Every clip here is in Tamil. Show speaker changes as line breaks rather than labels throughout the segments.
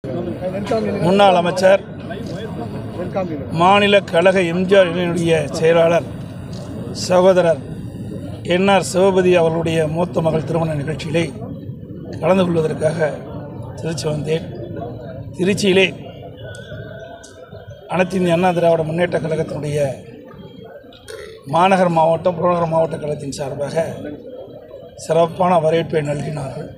முன்னாள் அமைச்சர் மாநில கழக எம்ஜிஆர் இணையுடைய செயலாளர் சகோதரர் என்ஆர் சிவபதி அவர்களுடைய மூத்த மகள் திருமண நிகழ்ச்சியிலே கலந்து கொள்வதற்காக திருச்சி வந்தேன் திருச்சியிலே அனைத்து இந்திய அண்ணா திராவிட முன்னேற்ற கழகத்தினுடைய மாநகர் மாவட்டம் புறநகர் மாவட்ட கழகத்தின் சார்பாக சிறப்பான வரவேற்பை நல்கினார்கள்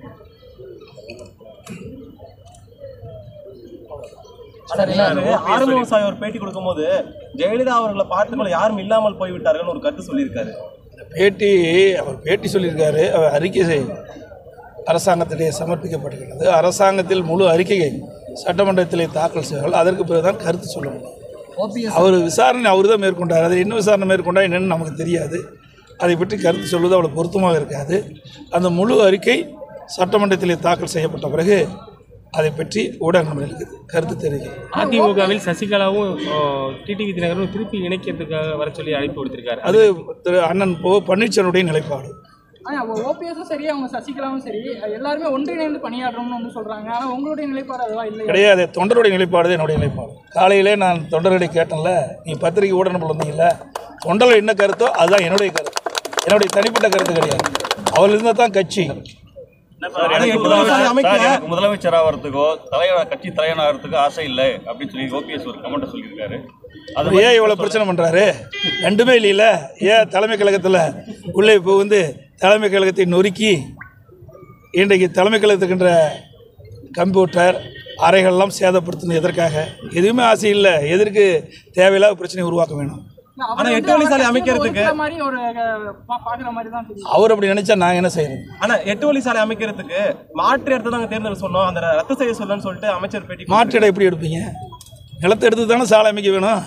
ஆரம்ப விவசாயி ஒரு பேட்டி கொடுக்கும்போது ஜெயலலிதா அவர்களை பார்த்துக்கொள்ள யாரும் இல்லாமல் போய்விட்டார்கள்னு ஒரு கருத்து சொல்லியிருக்காரு
பேட்டி அவர் பேட்டி சொல்லியிருக்காரு அவர் அறிக்கை செய்- அரசாங்கத்திலே சமர்ப்பிக்கப்பட்டிருக்கிறது அரசாங்கத்தில் முழு அறிக்கையை சட்டமன்றத்திலே தாக்கல் செய்வார்கள் அதற்கு பிறகுதான் கருத்து சொல்ல முடியும் அவர் விசாரணை அவர் தான் மேற்கொண்டார் அது என்ன விசாரணை மேற்கொண்டார் என்னன்னு நமக்கு தெரியாது அதை பற்றி கருத்து சொல்வது அவ்வளோ பொருத்தமாக இருக்காது அந்த முழு அறிக்கை சட்டமன்றத்திலே தாக்கல் செய்யப்பட்ட பிறகு அதை பற்றி ஊடகங்களுக்கு கருத்து தெரிவிக்கும்
அதிமுகவில் சசிகலாவும் டிடிவி தினகரனும் திருப்பி இணைக்கிறதுக்காக வர சொல்லி அழைப்பு கொடுத்திருக்காரு
அது திரு அண்ணன் போ பன்னீர்செல்வனுடைய நிலைப்பாடு
ஆனால் ஓபிஎஸும் சரி அவங்க சசிகலாவும் சரி எல்லாருமே ஒன்றிணைந்து பணியாற்றணும்னு வந்து சொல்றாங்க ஆனால் உங்களுடைய நிலைப்பாடு அதுவா இல்லை
கிடையாது தொண்டருடைய நிலைப்பாடு தான் என்னுடைய நிலைப்பாடு காலையிலே நான் தொண்டர்களை கேட்டேன்ல நீ பத்திரிகை ஊடகம் வந்தீங்கல்ல தொண்டர்கள் என்ன கருத்தோ அதுதான் என்னுடைய கருத்து என்னுடைய தனிப்பட்ட கருத்து கிடையாது அவர் இருந்தால் தான் கட்சி
ஆனா எட்டு விவசாயி அமைக்க
எனக்கு முதலமைச்சர் ஆகிறதுக்கோ தலைவர் கட்சி தலைவன் ஆகிறதுக்கோ ஆசை இல்லை அப்படின்னு சொல்லி ஓபிஎஸ் ஒரு கமெண்ட் சொல்லியிருக்காரு அது
அவர் ஏன் இவ்வளோ பிரச்சனை பண்ணுறாரு ரெண்டுமே இல்லைல்ல ஏன் தலைமை கழகத்தில் உள்ளே இப்போ வந்து தலைமை கழகத்தை நொறுக்கி இன்றைக்கு தலைமை கழகத்துக்கின்ற கம்ப்யூட்டர் அறைகள்லாம் சேதப்படுத்தணும் எதற்காக எதுவுமே ஆசை இல்லை எதற்கு தேவையில்லாத பிரச்சனை உருவாக்க வேணும்
ஆனா எட்டு வழிசாலை அமைக்கிறதுக்கு-
ஒதுக்குற மாதிரி ஒரு அஹ், பா- பாக்குற மாதிரி தான் தெரியும்
அவர் அப்படி நினைச்சா நான் என்ன செய்யறது
ஆனா எட்டு வழி சாலை அமைக்கிறதுக்கு மாற்று இடத்த நாங்க தேர்ந்தெடுக்க சொன்னோம் அந்த ரத்து செய்ய சொல்லணும்னு சொல்லிட்டு அமைச்சர் பேட்டி
மாற்றிட எப்படி எடுப்பீங்க நிலத்தை எடுத்து தானே சாலை அமைக்க வேணும்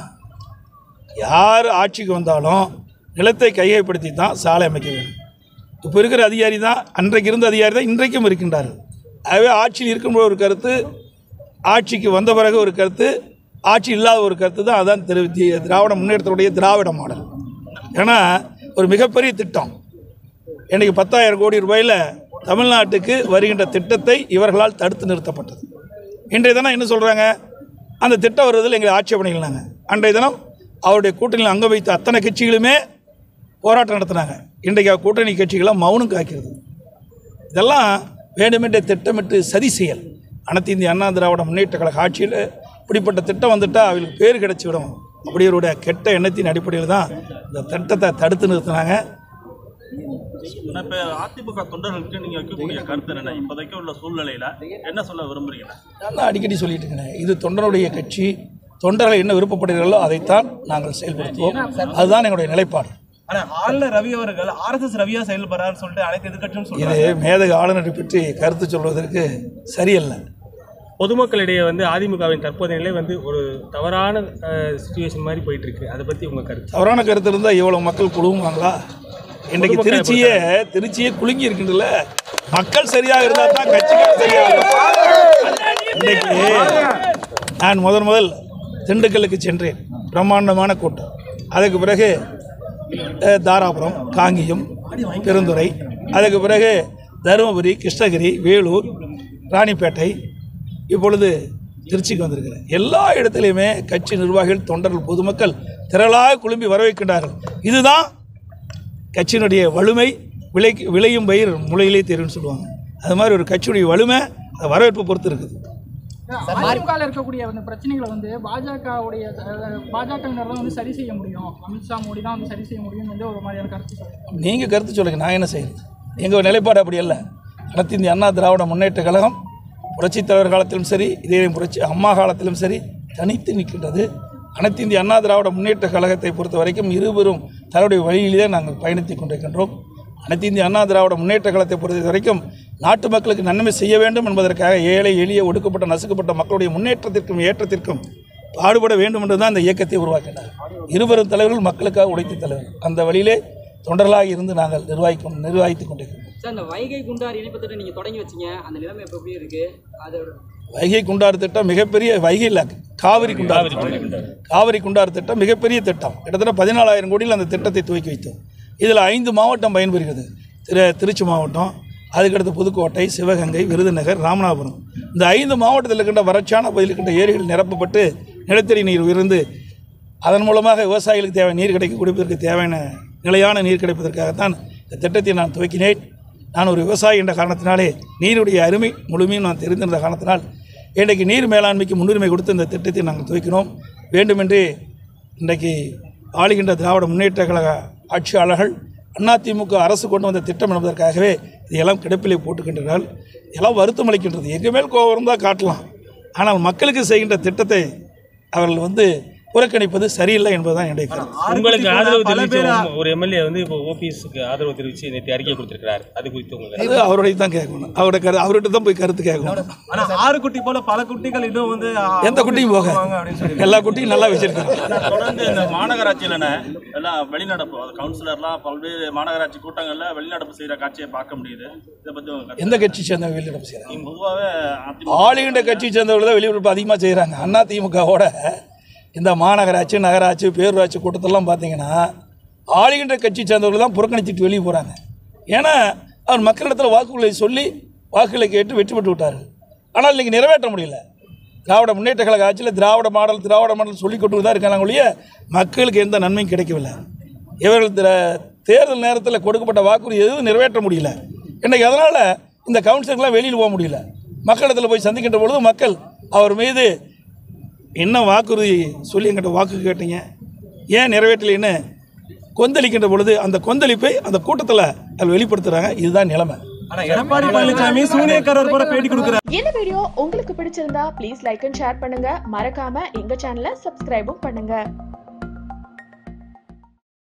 யார் ஆட்சிக்கு வந்தாலும் நிலத்தை கையகப்படுத்தி தான் சாலை அமைக்க வேணும் இப்போ இருக்கிற அதிகாரி தான் அன்றைக்கு இருந்த அதிகாரி தான் இன்றைக்கும் இருக்கின்றார்கள் ஆகவே ஆட்சியில் இருக்கும்போது ஒரு கருத்து ஆட்சிக்கு வந்த பிறகு ஒரு கருத்து ஆட்சி இல்லாத ஒரு கருத்து தான் அதான் திரு தி- திராவிட முன்னேற்றத்துடைய திராவிட மாடல் ஏன்னா ஒரு மிகப்பெரிய திட்டம் இன்றைக்கி பத்தாயிரம் கோடி ரூபாயில் தமிழ்நாட்டுக்கு வருகின்ற திட்டத்தை இவர்களால் தடுத்து நிறுத்தப்பட்டது இன்றைய தினம் என்ன சொல்கிறாங்க அந்த திட்டம் வருவதில் எங்களை ஆட்சேபனைகள்னாங்க அன்றைய தினம் அவருடைய கூட்டணியில் அங்க வைத்த அத்தனை கட்சிகளுமே போராட்டம் நடத்தினாங்க இன்றைக்கு கூட்டணி கட்சிகளாம் மௌனம் காக்கிறது இதெல்லாம் வேண்டுமென்றே திட்டமிட்டு சதி செயல் அனைத்து இந்திய அண்ணா திராவிட முன்னேற்ற கழக ஆட்சியில் இப்படிப்பட்ட திட்டம் வந்துட்டால் அவங்களுக்கு பேர் கிடச்சிவிடும் அப்படியோருடைய கெட்ட எண்ணத்தின் அடிப்படையில் தான் இந்த திட்டத்தை தடுத்து நிறுத்தினாங்க
இப்போ அதிமுக தொண்டர்களுக்கு நீங்க வைக்கக்கூடிய கருத்து என்ன இப்போதைக்கு உள்ள சூழ்நிலையில என்ன சொல்ல விரும்புறீங்க
நான் தான் அடிக்கடி சொல்லிட்டு இருக்கிறேன் இது தொண்டருடைய கட்சி தொண்டர்கள் என்ன விருப்பப்படுகிறார்களோ அதைத்தான் நாங்கள் செயல்படுத்துவோம் அதுதான் எங்களுடைய நிலைப்பாடு
ஆனா ஆளுநர் ரவி அவர்கள் ஆர்எஸ்எஸ் ரவியா செயல்படுறாருன்னு சொல்லிட்டு அனைத்து எதிர்க்கட்சியும்
இது
சொல்றாங்க
மேதக ஆளுநரை பற்றி கருத்து சொல்வதற்கு சரியல்ல
பொதுமக்களிடையே வந்து அதிமுகவின் தற்போதைய நிலை வந்து ஒரு தவறான சுச்சுவேஷன் மாதிரி போயிட்டு இருக்கு அதை பத்தி உங்க கருத்து
தவறான கருத்து இருந்தால் இவ்வளோ மக்கள் குழுங்குவாங்களா இன்றைக்கு
பொதுமக்களை
திருச்சியே திருச்சியே குலுங்கி இருக்கின்றல மக்கள் சரியாக இருந்தால் தான் கட்சிகள் சரியாக இருக்கும். இன்றைக்கு நான் முதன் முதல் திண்டுக்கல்லுக்கு சென்றேன் பிரம்மாண்டமான கூட்டம் அதுக்கு பிறகு அஹ், தாராபுரம் காங்கியம் பெருந்துறை அதுக்கு பிறகு தருமபுரி கிருஷ்ணகிரி வேலூர் ராணிப்பேட்டை இப்பொழுது திருச்சிக்கு வந்திருக்கிறேன் எல்லா இடத்துலையுமே கட்சி நிர்வாகிகள் தொண்டர்கள் பொதுமக்கள் திரளாக குழும்பி வரவேற்கின்றார்கள் இதுதான் கட்சியினுடைய வலிமை விளை விளையும் பயிர் முளையிலே தெரியும்னு சொல்லுவாங்க அது மாதிரி ஒரு கட்சியுடைய வலிமை அது வரவேற்பை பொறுத்து இருக்குது
அதிமுகவில் இருக்கக்கூடிய அந்த பிரச்சனைகளை வந்து பாஜகவுடைய பாஜகவினர் தான் வந்து சரி செய்ய முடியும் அமித்ஷா மோடி தான் வந்து சரி செய்ய முடியும் என்று ஒரு மாதிரியான கருத்து சொல்றாங்க
நீங்கள் கருத்து சொல்லுங்க நான் என்ன செய்யறது எங்கள் நிலைப்பாடு அப்படி அல்ல அனைத்து இந்திய அண்ணா திராவிட முன்னேற்ற கழகம் புரட்சித் தலைவர் காலத்திலும் சரி இதே புரட்சி அம்மா காலத்திலும் சரி தனித்து நிற்கின்றது அனைத்து இந்திய அண்ணா திராவிட முன்னேற்ற கழகத்தை பொறுத்த வரைக்கும் இருவரும் தன்னுடைய வழியிலே நாங்கள் பயணித்துக் கொண்டிருக்கின்றோம் அனைத்து இந்திய அண்ணா திராவிட முன்னேற்ற கழகத்தை பொறுத்த வரைக்கும் நாட்டு மக்களுக்கு நன்மை செய்ய வேண்டும் என்பதற்காக ஏழை எளிய ஒடுக்கப்பட்ட நசுக்கப்பட்ட மக்களுடைய முன்னேற்றத்திற்கும் ஏற்றத்திற்கும் பாடுபட வேண்டும் என்று தான் இந்த இயக்கத்தை உருவாக்கினார் இருவரும் தலைவர்கள் மக்களுக்காக உழைத்த தலைவர் அந்த வழியிலே தொண்டர்களாக இருந்து நாங்கள் நிர்வாகி நிர்வாகித்துக் கொண்டிருக்கிறோம்
சார் இந்த வைகை குண்டார் இணைப்பு திட்டம் நீங்கள் தொடங்கி வச்சீங்க அந்த நிலைமை இப்போ எப்படி இருக்கு அதோட
வைகை குண்டாறு திட்டம் மிகப்பெரிய வைகை இல்லை காவிரி குண்டாறு திட்டம். காவிரி குண்டாறு திட்டம் மிகப்பெரிய திட்டம் கிட்டத்தட்ட பதினாலாயிரம் கோடியில் அந்த திட்டத்தை துவக்கி வைத்தோம் இதில் ஐந்து மாவட்டம் பயன்பெறுகிறது திரு திருச்சி மாவட்டம் அதுக்கடுத்து புதுக்கோட்டை சிவகங்கை விருதுநகர் ராமநாதபுரம் இந்த ஐந்து மாவட்டத்தில் இருக்கின்ற வறட்சியான பகுதியில் இருக்கின்ற ஏரிகள் நிரப்பப்பட்டு நிலத்தடி நீர் உயர்ந்து அதன் மூலமாக விவசாயிகளுக்கு தேவை நீர் கிடைக்க குடிப்பதற்கு தேவையான நிலையான நீர் கிடைப்பதற்காகத்தான் இந்த திட்டத்தை நான் துவக்கினேன் நான் ஒரு விவசாயி என்ற காரணத்தினாலே நீருடைய அருமை முழுமையும் நான் தெரிந்திருந்த காரணத்தினால் இன்றைக்கு நீர் மேலாண்மைக்கு முன்னுரிமை கொடுத்து இந்த திட்டத்தை நாங்கள் துவக்கினோம் வேண்டுமென்றே இன்றைக்கு ஆளுகின்ற திராவிட முன்னேற்ற கழக ஆட்சியாளர்கள் அதிமுக அரசு கொண்டு வந்த திட்டம் என்பதற்காகவே இதையெல்லாம் கிடப்பிலே போட்டுக்கின்றார்கள் இதெல்லாம் வருத்தம் அளிக்கின்றது எங்கள் மேல் கோபம் இருந்தால் காட்டலாம் ஆனால் மக்களுக்கு செய்கின்ற திட்டத்தை அவர்கள் வந்து புறக்கணிப்பது சரியில்லை என்பதுதான் என்னுடைய கருத்து
உங்களுக்கு ஆதரவு
பல
தெரிவிச்ச
பேர்
ஒரு எம்எல்ஏ வந்து இப்போ ஓபிஎஸ்க்கு ஆதரவு தெரிவித்து நேற்று அறிக்கை கொடுத்திருக்கிறார் அது குறித்து உங்களுக்கு
அது அவருடைய தான் கேட்கணும் அவருடைய கரு அவர்கிட்ட தான் போய் கருத்து கேட்கணும்
ஆனா ஆறு குட்டி போல பல குட்டிகள் இன்னும் வந்து ஆ,
எந்த குட்டியும் போக
வாங்க அப்படின்னு சொல்லி
எல்லா குட்டியும் நல்லா வச்சிருக்காங்க
தொடர்ந்து இந்த மாநகராட்சியிலன எல்லாம் வெளிநடப்பு அது கவுன்சிலர்லாம் பல்வேறு மாநகராட்சி கூட்டங்கள்ல வெளிநடப்பு செய்யற காட்சியை பார்க்க முடியுது இதை பத்தி உங்க கருத்து?
எந்த கட்சி சேர்ந்தவங்க வெளியிடம் செய்கிறாங்க
பொதுவாகவே அதிமுக
ஆளுகின்ற கட்சி சேர்ந்தவர்கள் தான் வெளியுறப்பு அதிகமாக செய்கிறாங்க அண்ணா திமுகவோட இந்த மாநகராட்சி நகராட்சி பேரூராட்சி கூட்டத்தெல்லாம் பார்த்தீங்கன்னா ஆளுகின்ற கட்சி சேர்ந்தவர்கள் தான் புறக்கணிச்சிட்டு வெளியே போகிறாங்க ஏன்னா அவர் மக்களிடத்தில் வாக்குகளை சொல்லி வாக்குகளை கேட்டு வெற்றி பெற்று விட்டார்கள் ஆனால் இன்னைக்கு நிறைவேற்ற முடியல திராவிட முன்னேற்ற கழக ஆட்சியில் திராவிட மாடல் திராவிட மாடல் சொல்லி கொண்டு தான் இருக்காங்க ஒழிய மக்களுக்கு எந்த நன்மையும் கிடைக்கவில்லை இவர்கள் திர- தேர்தல் நேரத்தில் கொடுக்கப்பட்ட வாக்குறுதி எதுவும் நிறைவேற்ற முடியல இன்றைக்கு அதனால் இந்த கவுன்சிலர்லாம் வெளியில் போக முடியல மக்களிடத்தில் போய் சந்திக்கின்ற பொழுது மக்கள் அவர் மீது என்ன வாக்குறுதி சொல்லி எங்கிட்ட வாக்கு கேட்டீங்க ஏன் நிறைவேற்றலைன்னு கொந்தளிக்கின்ற பொழுது அந்த கொந்தளிப்பை அந்த கூட்டத்தில் அவர் வெளிப்படுத்துகிறாங்க இதுதான் நிலைமை
ஆனா எடப்பாடி பழனிசாமி சூனியக்காரர் கூட பேட்டி கொடுக்குறாரு
இந்த வீடியோ உங்களுக்கு பிடிச்சிருந்தா ப்ளீஸ் லைக் அண்ட் ஷேர் பண்ணுங்க மறக்காம எங்க சேனலை சப்ஸ்கிரைபும் பண்ணுங்க